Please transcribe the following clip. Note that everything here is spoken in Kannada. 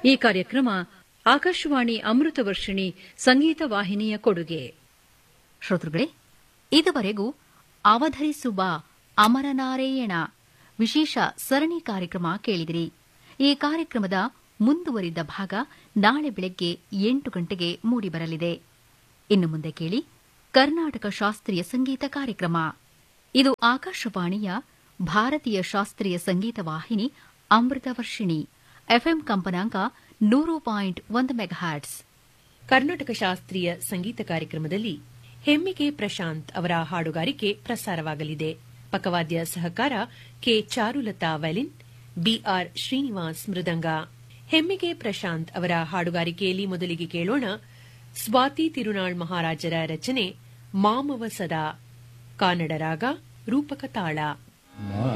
ಈ ಕಾರ್ಯಕ್ರಮ ಆಕಾಶವಾಣಿ ಅಮೃತ ವರ್ಷಿಣಿ ಸಂಗೀತ ವಾಹಿನಿಯ ಕೊಡುಗೆ ಶ್ರೋತೃಗಳೇ ಇದುವರೆಗೂ ಅವಧರಿಸುವ ಅಮರನಾರಾಯಣ ವಿಶೇಷ ಸರಣಿ ಕಾರ್ಯಕ್ರಮ ಕೇಳಿದಿರಿ ಈ ಕಾರ್ಯಕ್ರಮದ ಮುಂದುವರಿದ ಭಾಗ ನಾಳೆ ಬೆಳಗ್ಗೆ ಎಂಟು ಗಂಟೆಗೆ ಮೂಡಿಬರಲಿದೆ ಇನ್ನು ಮುಂದೆ ಕೇಳಿ ಕರ್ನಾಟಕ ಶಾಸ್ತ್ರೀಯ ಸಂಗೀತ ಕಾರ್ಯಕ್ರಮ ಇದು ಆಕಾಶವಾಣಿಯ ಭಾರತೀಯ ಶಾಸ್ತ್ರೀಯ ಸಂಗೀತ ವಾಹಿನಿ ಅಮೃತ ವರ್ಷಿಣಿ ಎಫ್ಎಂ ಕಂಪನಾಂಕ ನೂರು ಪಾಯಿಂಟ್ ಒಂದು ಮೆಗಾಹ್ಯಾಟ್ಸ್ ಕರ್ನಾಟಕ ಶಾಸ್ತ್ರೀಯ ಸಂಗೀತ ಕಾರ್ಯಕ್ರಮದಲ್ಲಿ ಹೆಮ್ಮಿಗೆ ಪ್ರಶಾಂತ್ ಅವರ ಹಾಡುಗಾರಿಕೆ ಪ್ರಸಾರವಾಗಲಿದೆ ಪಕವಾದ್ಯ ಸಹಕಾರ K Charulata violin BR Srinivas ಮೃದಂಗ ಹೆಮ್ಮಿಗೆ ಪ್ರಶಾಂತ್ ಅವರ ಹಾಡುಗಾರಿಕೆಯಲ್ಲಿ ಮೊದಲಿಗೆ ಕೇಳೋಣ ಸ್ವಾತಿ ತಿರುನಾಳ್ ಮಹಾರಾಜರ ರಚನೆ ಮಾಮವ ಸದಾ ಕಾನಡ ರಾಗ ರೂಪಕ ತಾಳ ಮಾ